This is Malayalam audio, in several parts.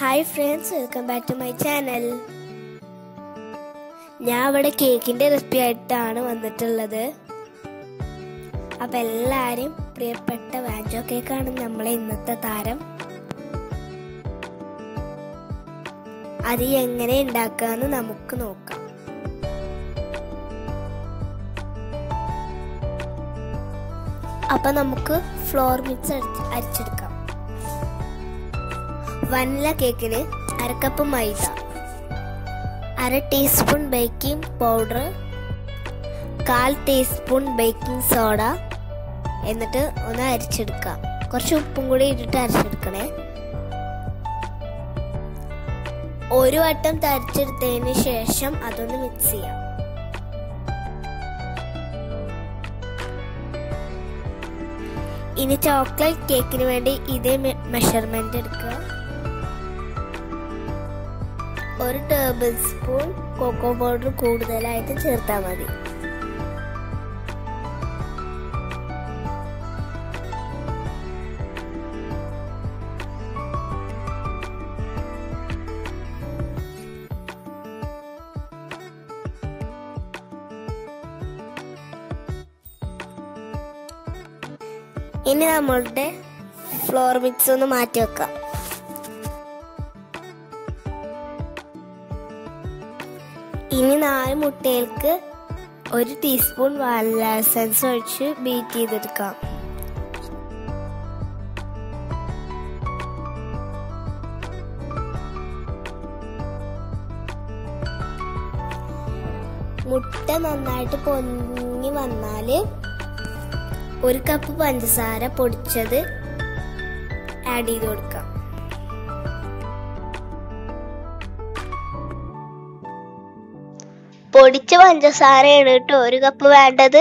hi friends welcome back to my channel ഞാൻ ഇവിടെ കേക്കിന്റെ റെസിപ്പി ആയിട്ടാണ് വന്നിട്ടുള്ളത് അപ്പൊ എല്ലാരും പ്രിയപ്പെട്ട വാഞ്ചോ കേക്കാണ് നമ്മളെ ഇന്നത്തെ താരം അത് എങ്ങനെ ഉണ്ടാക്കാന്ന് നമുക്ക് നോക്കാം അപ്പൊ നമുക്ക് ഫ്ലോർ മിക്സ് അരിച്ചെടുക്കാം വനില കേക്കിന് അരക്കപ്പ് മൈദ അര ടീസ്പൂൺ ബേക്കിംഗ് പൗഡർ കാൽ ടീസ്പൂൺ ബേക്കിംഗ് സോഡ എന്നിട്ട് ഒന്ന് അരിച്ചെടുക്കാം കുറച്ച് ഉപ്പും കൂടി ഇട്ടിട്ട് അരച്ചെടുക്കണേ ഒരു വട്ടം തരിച്ചെടുത്തതിന് ശേഷം അതൊന്ന് മിക്സ് ചെയ്യാം ഇനി ചോക്ലേറ്റ് കേക്കിന് വേണ്ടി ഇതേ മെഷർമെന്റ് എടുക്കുക ഒരു ടേബിൾ സ്പൂൺ കോക്കോ പൗഡർ കൂടുതലായിട്ട് ചേർത്താൽ മതി ഇനി നമ്മളുടെ ഫ്ലോർ മിക്സ് ഒന്ന് മാറ്റി വെക്കാം ഇനി നാല് മുട്ടയിലേക്ക് ഒരു ടീസ്പൂൺ വാനില എസൻസ് ഒഴിച്ച് ബീറ്റ് ചെയ്തെടുക്കാം മുട്ട നന്നായിട്ട് പൊങ്ങി വന്നാല് ഒരു കപ്പ് പഞ്ചസാര പൊടിച്ചത് ആഡ് ചെയ്ത് കൊടുക്കാം പൊടിച്ച പഞ്ചസാരയാണ് കേട്ടോ ഒരു കപ്പ് വേണ്ടത്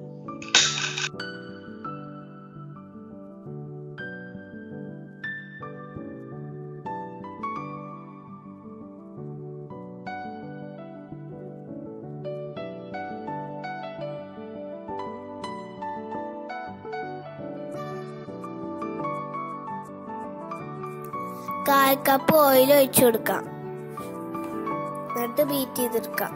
കാൽ കപ്പ് ഓയിൽ ഒഴിച്ചു കൊടുക്കാം എന്നിട്ട് ബീറ്റ് ചെയ്തെടുക്കാം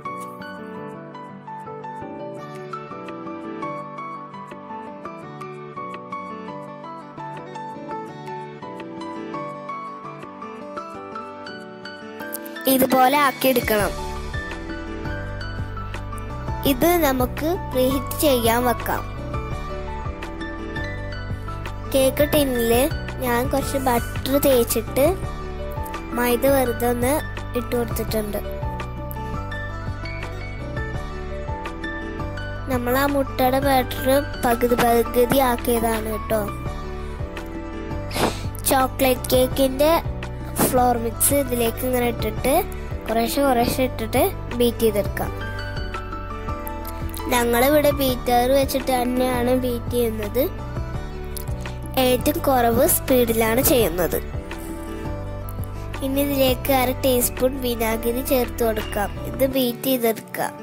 ഇതുപോലെ ആക്കിയെടുക്കണം ഇത് നമുക്ക് പ്രീഹിറ്റ് ചെയ്യാൻ വെക്കാം കേക്ക് ടിന്നില് ഞാൻ കുറച്ച് ബട്ടർ തേച്ചിട്ട് മൈദ വെറുതെ ഒന്ന് ഇട്ട് കൊടുത്തിട്ടുണ്ട് നമ്മൾ ആ മുട്ടയുടെ ബാറ്റർ പകുതി പകുതി ആക്കിയതാണ് കേട്ടോ ചോക്ലേറ്റ് കേക്കിന്റെ ഫ്ലോർ മിക്സ് ഇതിലേക്ക് ഇങ്ങനെ ഇട്ടിട്ട് കുറേശ്ശെ കുറേശ്ശെ ഇട്ടിട്ട് ബീറ്റ് ചെയ്തെടുക്കാം ഞങ്ങളിവിടെ ബീറ്റർ വെച്ചിട്ട് തന്നെയാണ് ബീറ്റ് ചെയ്യുന്നത് ഏറ്റവും കുറവ് സ്പീഡിലാണ് ചെയ്യുന്നത് ഇനി ഇതിലേക്ക് അര ടീസ്പൂൺ വിനാഗിരി ചേർത്ത് കൊടുക്കാം ഇത് ബീറ്റ് ചെയ്തെടുക്കാം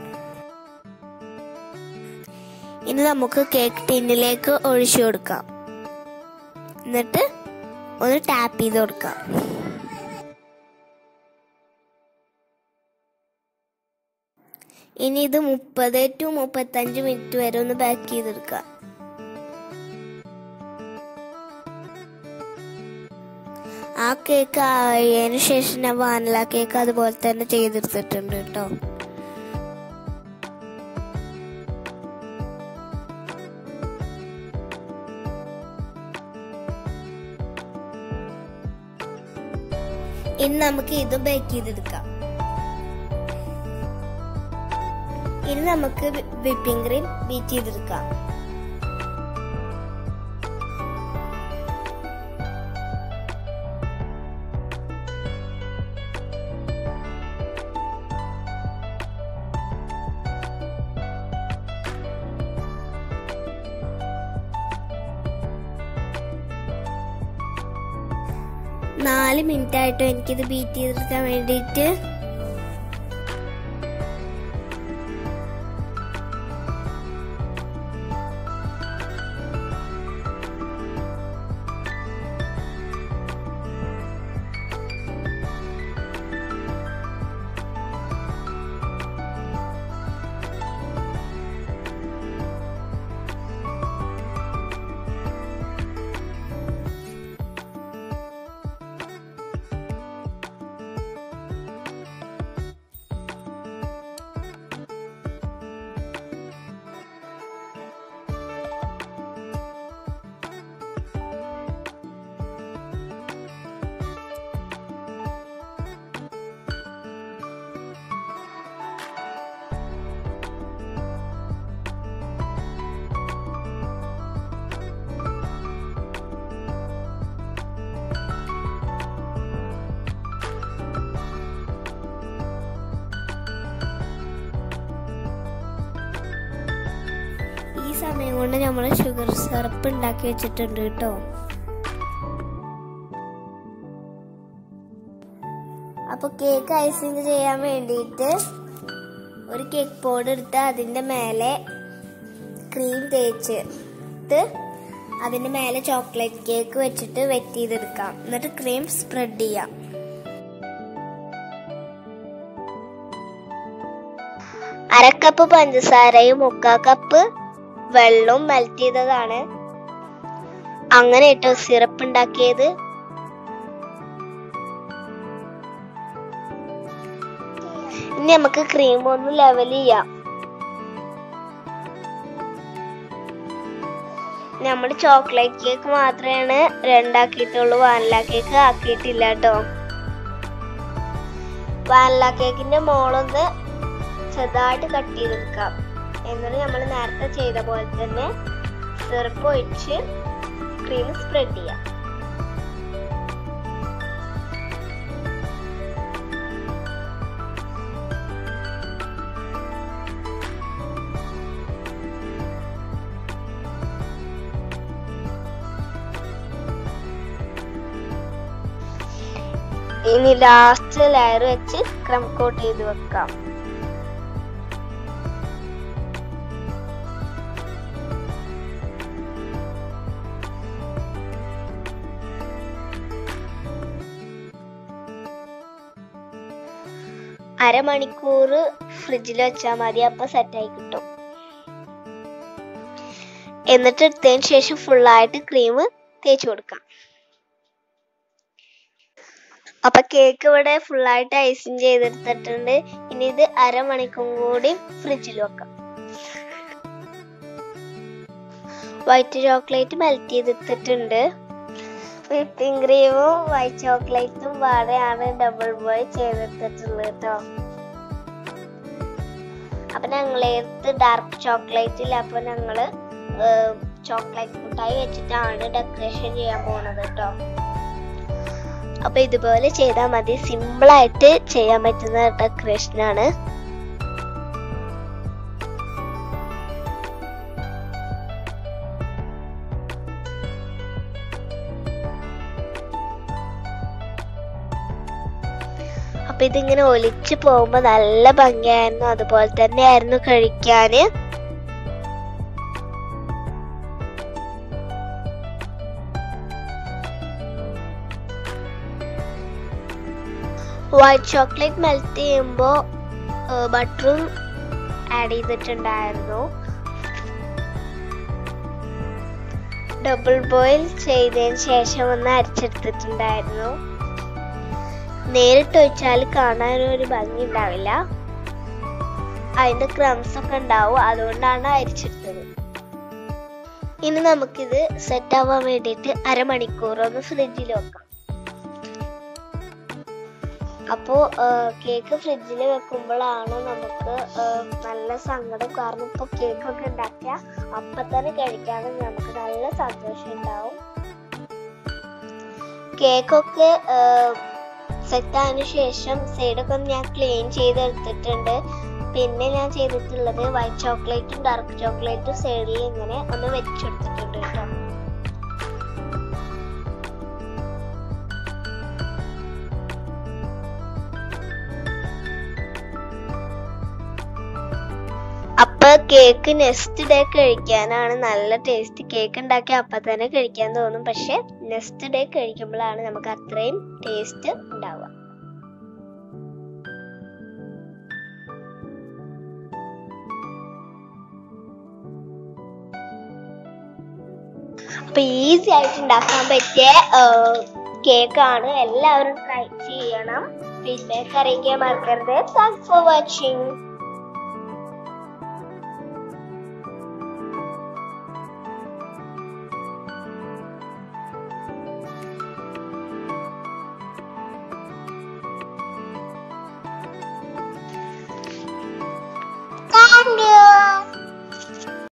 ഇനി നമുക്ക് കേക്ക് ടിന്നിലേക്ക് ഒഴിച്ചു കൊടുക്കാം എന്നിട്ട് ഒന്ന് ടാപ്പ് ചെയ്ത് കൊടുക്കാം ഇനി ഇത് മുപ്പത് ടു മുപ്പത്തഞ്ച് മിനിറ്റ് വരെ ഒന്ന് ബാക്ക് ചെയ്തെടുക്കാം ആ കേക്ക് ആയതിനു ശേഷം ഞാൻ വാനില കേക്ക് അതുപോലെ തന്നെ ചെയ്തെടുത്തിട്ടുണ്ട് കേട്ടോ ഇനി നമുക്ക് ഇത് ബേക്ക് ചെയ്തെടുക്കാം ഇനി നമുക്ക് വിപ്പിംഗ് ക്രീം ബീറ്റ് ചെയ്തെടുക്കാം നാല് മിനിറ്റ് ആയിട്ട് എനിക്കിത് ബീറ്റ് ചെയ്തെടുക്കാൻ വേണ്ടിയിട്ട് കൊണ്ട് നമ്മൾ ഷുഗർ സിറപ്പ് ഉണ്ടാക്കി വെച്ചിട്ടുണ്ട് കേട്ടോ അപ്പോൾ കേക്ക് ഐസിങ് ചെയ്യാൻ വേണ്ടിയിട്ട് ഒരു കേക്ക് ബോർഡ് എടുത്ത് അതിൻ്റെ മേലെ ക്രീം തേച്ചിട്ട് അതിൻ്റെ മേലെ ചോക്ലേറ്റ് കേക്ക് വെച്ചിട്ട് വെറ്റ് ചെയ്തെടുക്കാം എന്നിട്ട് ക്രീം സ്പ്രെഡ് ചെയ്യാം അരക്കപ്പ് പഞ്ചസാരയും മുക്കാ കപ്പ് വെള്ളവും മെൽറ്റ് ചെയ്തതാണ് അങ്ങനെ കേട്ടോ സിറപ്പ് ഉണ്ടാക്കിയത് ഇനി നമുക്ക് ക്രീം ഒന്ന് ലെവൽ ചെയ്യാം നമ്മൾ ചോക്ലേറ്റ് കേക്ക് മാത്രമാണ് രണ്ടാക്കിയിട്ടുള്ളൂ വാനില കേക്ക് ആക്കിയിട്ടില്ല കേട്ടോ വാനില കേക്കിന്റെ മോളൊന്ന് ചെറുതായിട്ട് കട്ട് ചെയ്തെടുക്കാം എന്നിട്ട് നമ്മൾ നേരത്തെ ചെയ്ത പോലെ തന്നെ സിറപ്പ് ഒഴിച്ച് ക്രീം സ്പ്രെഡ് ചെയ്യാം ഇനി ലാസ്റ്റ് ലെയർ വെച്ച് ക്രം കോട്ട് ചെയ്ത് വെക്കാം അരമണിക്കൂർ ഫ്രിഡ്ജിൽ വെച്ചാൽ മതി അപ്പൊ സെറ്റായി കിട്ടും എന്നിട്ട് എടുത്തതിന് ശേഷം ഫുള്ളായിട്ട് ക്രീം തേച്ച് കൊടുക്കാം അപ്പൊ കേക്ക് ഇവിടെ ഫുള്ളായിട്ട് ഐസിങ് ചെയ്തെടുത്തിട്ടുണ്ട് ഇനി ഇത് അരമണിക്കൂർ കൂടി ഫ്രിഡ്ജിൽ വെക്കാം വൈറ്റ് ചോക്ലേറ്റ് മെൽറ്റ് ചെയ്തെടുത്തിട്ടുണ്ട് വിപ്പിംഗ് ക്രീമും വൈറ്റ് ചോക്ലേറ്റും പാടെയാണ് ഡബിൾ ബോയ് ചെയ്തെടുത്തിട്ടുള്ളത് കേട്ടോ അപ്പൊ ഞങ്ങളേത്ത് ഡാർക്ക് ചോക്ലേറ്റ് ഇല്ല അപ്പൊ ഞങ്ങള് ചോക്ലേറ്റ് മുട്ടായി വെച്ചിട്ടാണ് ഡെക്കറേഷൻ ചെയ്യാൻ പോണത് കേട്ടോ അപ്പൊ ഇതുപോലെ ചെയ്താൽ മതി സിമ്പിൾ ആയിട്ട് ചെയ്യാൻ പറ്റുന്ന ഡെക്കറേഷൻ ആണ് അപ്പൊ ഇതിങ്ങനെ ഒലിച്ചു പോകുമ്പോ നല്ല ഭംഗിയായിരുന്നു അതുപോലെ തന്നെ ആയിരുന്നു കഴിക്കാന് വൈറ്റ് ചോക്ലേറ്റ് മെൽറ്റ് ചെയ്യുമ്പോൾ ബട്ടറും ആഡ് ചെയ്തിട്ടുണ്ടായിരുന്നു ഡബിൾ ബോയിൽ ചെയ്തതിന് ശേഷം ഒന്ന് അരിച്ചെടുത്തിട്ടുണ്ടായിരുന്നു നേരിട്ട് ഒഴിച്ചാൽ കാണാൻ ഒരു ഭംഗി ഉണ്ടാവില്ല അതിന്റെ ക്രംസ് ഒക്കെ ഉണ്ടാവും അതുകൊണ്ടാണ് അരിച്ചെടുത്തത് ഇനി നമുക്കിത് സെറ്റ് ആവാൻ വേണ്ടിയിട്ട് അരമണിക്കൂർ ഒന്ന് ഫ്രിഡ്ജിൽ വെക്കാം അപ്പോ കേക്ക് ഫ്രിഡ്ജിൽ വെക്കുമ്പോഴാണ് നമുക്ക് നല്ല സങ്കടം കാരണം ഇപ്പൊ കേക്ക് ഒക്കെ ഉണ്ടാക്കിയ അപ്പൊ തന്നെ കഴിക്കാനും നമുക്ക് നല്ല സന്തോഷം ഉണ്ടാവും കേക്കൊക്കെ സെറ്റ് ആയതിനു ശേഷം സൈഡൊക്കെ ഒന്ന് ഞാൻ ക്ലീൻ ചെയ്തെടുത്തിട്ടുണ്ട് പിന്നെ ഞാൻ ചെയ്തിട്ടുള്ളത് വൈറ്റ് ചോക്ലേറ്റും ഡാർക്ക് ചോക്ലേറ്റും സൈഡിൽ ഇങ്ങനെ ഒന്ന് വെച്ചെടുത്തിട്ടുണ്ട് കേട്ടോ അപ്പൊ കേക്ക് നെക്സ്റ്റ് ഡേ കഴിക്കാനാണ് നല്ല ടേസ്റ്റ് കേക്ക് ഉണ്ടാക്കി അപ്പൊ തന്നെ കഴിക്കാൻ തോന്നും പക്ഷെ നെക്സ്റ്റ് ഡേ കഴിക്കുമ്പോഴാണ് നമുക്ക് അത്രയും ടേസ്റ്റ് ഉണ്ടാവുക അപ്പൊ ഈസി ആയിട്ട് ഉണ്ടാക്കാൻ പറ്റിയ കേക്കാണ് എല്ലാവരും ട്രൈ ചെയ്യണം ഫീഡ്ബാക്ക് അറിയിക്കാൻ മറക്കരുത് താങ്ക്സ് ഫോർ വാച്ചിങ്